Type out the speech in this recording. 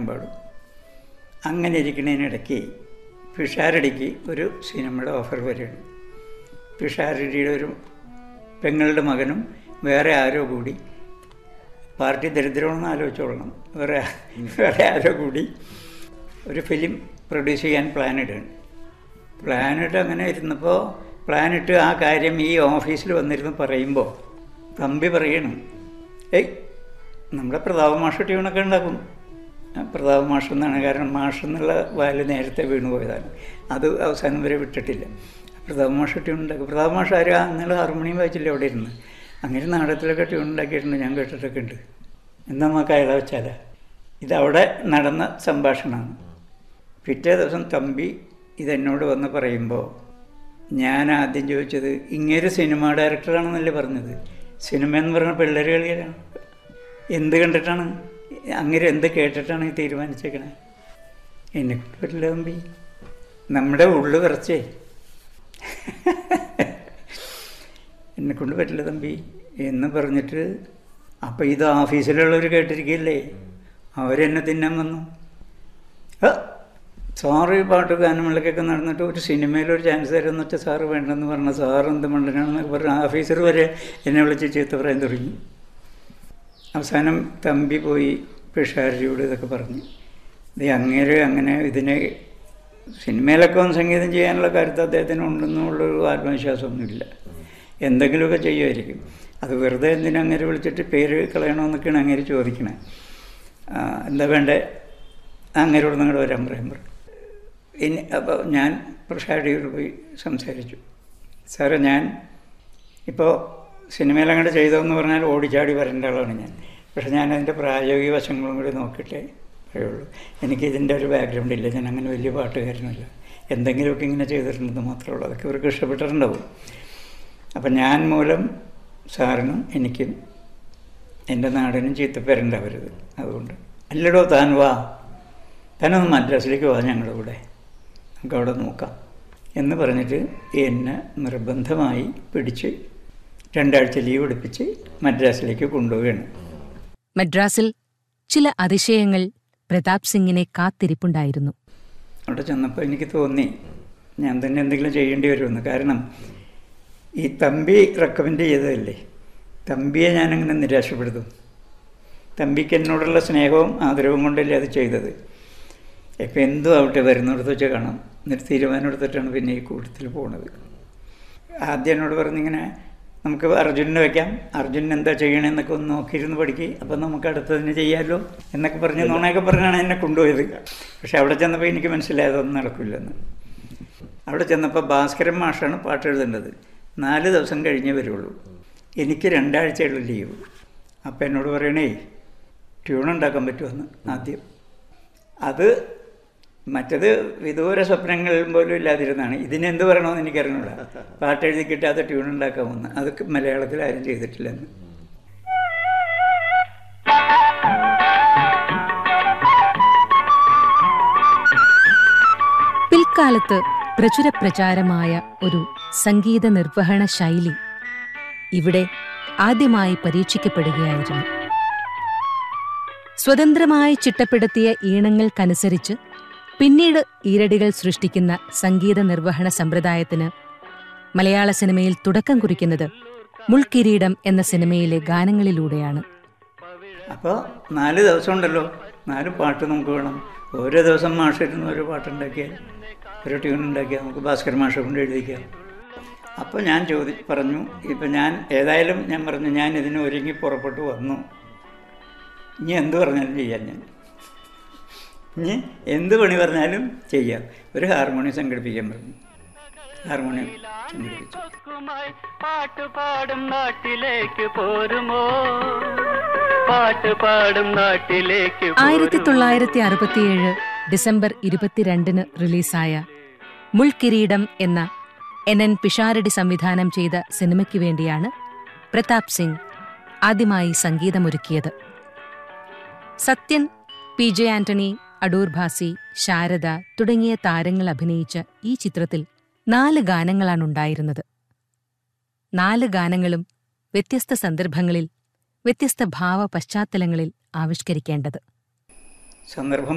പാടും അങ്ങനെ ഇരിക്കുന്നതിനിടയ്ക്ക് പിഷാരടിക്ക് ഒരു സിനിമയുടെ ഓഫർ വരികയാണ് പിഷാരടിയുടെ ഒരു പെങ്ങളുടെ മകനും വേറെ ആരോ കൂടി പാർട്ടി ദരിദ്രമാണെന്ന് ആലോചിച്ചോളണം വേറെ വേറെ ആരോ കൂടി ഒരു ഫിലിം പ്രൊഡ്യൂസ് ചെയ്യാൻ പ്ലാൻ ഇടുകയാണ് പ്ലാനിട്ട് അങ്ങനെ ഇരുന്നപ്പോൾ പ്ലാനിട്ട് ആ കാര്യം ഈ ഓഫീസിൽ വന്നിരുന്ന് പറയുമ്പോൾ തമ്പി പറയണം ഏയ് നമ്മുടെ പ്രതാപ മാഷ് ട്യൂണൊക്കെ ഉണ്ടാക്കും ആ, പ്രതാപ മാഷ് എന്നാണ് കാരണം മാഷ് എന്നുള്ള വാല് നേരത്തെ വീണുപോയതാണ് അത് അവസാനം വരെ വിട്ടിട്ടില്ല പ്രതാപ മാഷ് ട്യൂൺ ഉണ്ടാക്കും പ്രതാപ മാഷ് ആരും അന്നലെ ഹാർമോണിയം വായിച്ചില്ല അവിടെ ഇരുന്ന് അങ്ങനെ നാടകത്തിലൊക്കെ ട്യൂൺ ഉണ്ടാക്കിയിട്ടുണ്ട് ഞാൻ കേട്ടിട്ടൊക്കെ ഉണ്ട് എന്താ നമുക്ക് അയാളെ വെച്ചാലാ ഇതവിടെ നടന്ന സംഭാഷണമാണ് പിറ്റേ ദിവസം തമ്പി ഇതെന്നോട് വന്ന് പറയുമ്പോൾ ഞാൻ ആദ്യം ചോദിച്ചത് ഇങ്ങേര് സിനിമ ഡയറക്ടറാണെന്നല്ലേ പറഞ്ഞത് സിനിമ എന്ന് പറഞ്ഞ പിള്ളേർ കളിയാണ് എന്ത് കണ്ടിട്ടാണ് അങ്ങനെ എന്ത് കേട്ടിട്ടാണ് ഈ തീരുമാനിച്ചേക്കണേ എന്നെ കൊണ്ട് പറ്റില്ല തമ്പി നമ്മുടെ ഉള്ളു വിറച്ചേ എന്നെ കൊണ്ട് പറ്റില്ല തമ്പി എന്ന് പറഞ്ഞിട്ട് അപ്പം ഇത് ഓഫീസിലുള്ളവർ കേട്ടിരിക്കില്ലേ അവരെന്നെ തിന്നാൻ വന്നു ആ, സാറ് ഈ പാട്ട് ഗാനമേളക്കൊക്കെ നടന്നിട്ട് ഒരു സിനിമയിൽ ഒരു ചാൻസ് തരുമെന്ന് വെച്ചാൽ സാറ് വേണ്ടെന്ന് പറഞ്ഞ സാറ് എന്ത് മണ്ടനാണെന്നൊക്കെ പറഞ്ഞ ഓഫീസർ വരെ എന്നെ വിളിച്ച് ചീത്ത പറയാൻ തുടങ്ങി അവസാനം തമ്പി പോയി പിഷാരിയോട് ഇതൊക്കെ പറഞ്ഞു ഇത് അങ്ങേര് അങ്ങനെ ഇതിനെ സിനിമയിലൊക്കെ ഒന്ന് സംഗീതം ചെയ്യാനുള്ള കാര്യത്തിൽ അദ്ദേഹത്തിന് ഉണ്ടെന്നുള്ളൊരു ആത്മവിശ്വാസമൊന്നുമില്ല എന്തെങ്കിലുമൊക്കെ ചെയ്യുമായിരിക്കും അത് വെറുതെ എന്തിനാ അങ്ങനെ വിളിച്ചിട്ട് പേര് കളയണമെന്നൊക്കെയാണ് അങ്ങേര് ചോദിക്കണേ ആ, എന്താ വേണ്ടേ അങ്ങേരോട് നിങ്ങളുടെ വരാൻ പറയാൻ പറഞ്ഞു ഇനി അപ്പോൾ ഞാൻ പ്രഷാഡിയോട് പോയി സംസാരിച്ചു സാറേ ഞാൻ ഇപ്പോൾ സിനിമയിൽ അങ്ങോട്ട് ചെയ്തതെന്ന് പറഞ്ഞാൽ ഓടിച്ചാടി വരേണ്ട ആളാണ് ഞാൻ പക്ഷെ ഞാൻ അതിൻ്റെ പ്രായോഗിക വശങ്ങളും കൂടി നോക്കിയിട്ടേ പറയുള്ളൂ എനിക്ക് ഇതിൻ്റെ ഒരു ബാക്ക്ഗ്രൗണ്ട് ഇല്ല ഞാൻ അങ്ങനെ വലിയ പാട്ടുകാരനല്ല എന്തെങ്കിലുമൊക്കെ ഇങ്ങനെ ചെയ്തിട്ടുണ്ടെന്ന് മാത്രമേ ഉള്ളൂ അതൊക്കെ ഇവർക്ക് ഇഷ്ടപ്പെട്ടിട്ടുണ്ടാവും അപ്പം ഞാൻ മൂലം സാറിനും എനിക്കും എൻ്റെ നാടിനും ചീത്തപ്പേരുണ്ടാവരുത് അതുകൊണ്ട് അല്ലടോ താൻ വാ താനൊന്ന് മദ്രാസിലേക്ക് വാ ഞങ്ങളുടെ കൂടെ നമുക്ക് അവിടെ നോക്കാം എന്ന് പറഞ്ഞിട്ട് എന്നെ നിർബന്ധമായി പിടിച്ച് രണ്ടാഴ്ച ലീവ് എടുപ്പിച്ച് മദ്രാസിലേക്ക് കൊണ്ടുപോവുകയാണ് മദ്രാസിൽ ചില അതിശയങ്ങൾ പ്രതാപ് സിംഗിനെ കാത്തിരിപ്പുണ്ടായിരുന്നു അവിടെ ചെന്നപ്പോൾ എനിക്ക് തോന്നി ഞാൻ തന്നെ എന്തെങ്കിലും ചെയ്യേണ്ടി വരുമെന്ന് കാരണം ഈ തമ്പി റെക്കമെൻഡ് ചെയ്തതല്ലേ തമ്പിയെ ഞാനങ്ങനെ നിരാശപ്പെടുത്തും തമ്പിക്ക് എന്നോടുള്ള സ്നേഹവും ആദരവും കൊണ്ടല്ലേ അത് ചെയ്തത് ഇപ്പം എന്തും ആവട്ടെ വരുന്നിടത്ത് വെച്ച് കാണാം എന്നിട്ട് തീരുമാനം എടുത്തിട്ടാണ് പിന്നെ ഈ കൂട്ടത്തിൽ പോണത് ആദ്യം എന്നോട് പറഞ്ഞിങ്ങനെ നമുക്ക് അർജുനനെ വെക്കാം അർജുനൻ എന്താ ചെയ്യണമെന്നൊക്കെ ഒന്ന് നോക്കിയിരുന്ന് പഠിക്കുക അപ്പം നമുക്ക് അടുത്തതിന് ചെയ്യാമല്ലോ എന്നൊക്കെ പറഞ്ഞ് നുണയൊക്കെ പറഞ്ഞാണ് എന്നെ കൊണ്ടുപോയത് പക്ഷെ അവിടെ ചെന്നപ്പോൾ എനിക്ക് മനസ്സിലായത് അതൊന്നും നടക്കില്ലെന്ന് അവിടെ ചെന്നപ്പോൾ ഭാസ്കരൻ മാഷാണ് പാട്ട് എഴുതേണ്ടത് നാല് ദിവസം കഴിഞ്ഞേ വരുള്ളൂ എനിക്ക് രണ്ടാഴ്ചയുള്ള ലീവ് അപ്പം എന്നോട് പറയണേ ട്യൂൺ ഉണ്ടാക്കാൻ പറ്റുമെന്ന് ആദ്യം അത് മറ്റത് വിദൂര സ്വപ്നങ്ങൾ പോലും ഇല്ലാതിരുന്നാണ് ഇതിനെന്ത് പറയണമെന്ന് എനിക്കറിഞ്ഞൂടാ പാട്ട് എഴുതി കിട്ടാത്ത ട്യൂൺ ഉണ്ടാക്കാമെന്ന് അത് മലയാളത്തിൽ ആരും ചെയ്തിട്ടില്ലെന്ന് പിൽക്കാലത്ത് പ്രചുരപ്രചാരമായ ഒരു സംഗീത നിർവഹണ ശൈലി ഇവിടെ ആദ്യമായി പരീക്ഷിക്കപ്പെടുകയായിരുന്നു സ്വതന്ത്രമായി ചിട്ടപ്പെടുത്തിയ ഈണങ്ങൾക്കനുസരിച്ച് പിന്നീട് ഈരടികൾ സൃഷ്ടിക്കുന്ന സംഗീത നിർവഹണ സമ്പ്രദായത്തിന് മലയാള സിനിമയിൽ തുടക്കം കുറിക്കുന്നത് മുൾക്കിരീടം എന്ന സിനിമയിലെ ഗാനങ്ങളിലൂടെയാണ് അപ്പോൾ നാല് ദിവസം ഉണ്ടല്ലോ നാല് പാട്ട് നമുക്ക് വേണം ഓരോ ദിവസം മാഷിരുന്ന് ഒരു പാട്ടുണ്ടാക്കിയാൽ ഒരു ട്യൂൺ ഉണ്ടാക്കിയാൽ നമുക്ക് ഭാസ്കർ മാഷെ കൊണ്ട് എഴുതിക്കാം അപ്പോൾ ഞാൻ ചോദി പറഞ്ഞു ഇപ്പം ഞാൻ ഏതായാലും ഞാൻ പറഞ്ഞു ഞാൻ ഇതിന് ഒരുങ്ങി പുറപ്പെട്ടു വന്നു ഇനി എന്ത് പറഞ്ഞാലും ചെയ്യാം ഞാൻ ഇനി എന്ത് പണി പറഞ്ഞാലും ചെയ്യാം ഒരു ഹാർമോണിയം സംഘടിപ്പിക്കാൻ പറഞ്ഞു ഹാർമോണിയം സംഘടിപ്പിച്ചു ുമായി പാട്ട് പാടും നാട്ടിലേക്ക് പോരുമോ പാട്ട് പാടും നാട്ടിലേക്ക് ആയിരത്തി തൊള്ളായിരത്തി അറുപത്തിയേഴ് ഡിസംബർ ഇരുപത്തിരണ്ടിന് റിലീസായ മുൾക്കിരീടം എന്ന എൻ എൻ പിഷാരടി സംവിധാനം ചെയ്ത സിനിമയ്ക്ക് വേണ്ടിയാണ് പ്രതാപ് സിംഗ് ആദ്യമായി സംഗീതമൊരുക്കിയത് സത്യൻ പി ജെ ആന്റണി അടൂർ ഭാസി ശാരദ തുടങ്ങിയ താരങ്ങൾ അഭിനയിച്ച ഈ ചിത്രത്തിൽ നാല് ഗാനങ്ങളാണുണ്ടായിരുന്നത് നാല് ഗാനങ്ങളും വ്യത്യസ്ത സന്ദർഭങ്ങളിൽ വ്യത്യസ്ത ഭാവ പശ്ചാത്തലങ്ങളിൽ ആവിഷ്കരിക്കേണ്ടത് സന്ദർഭം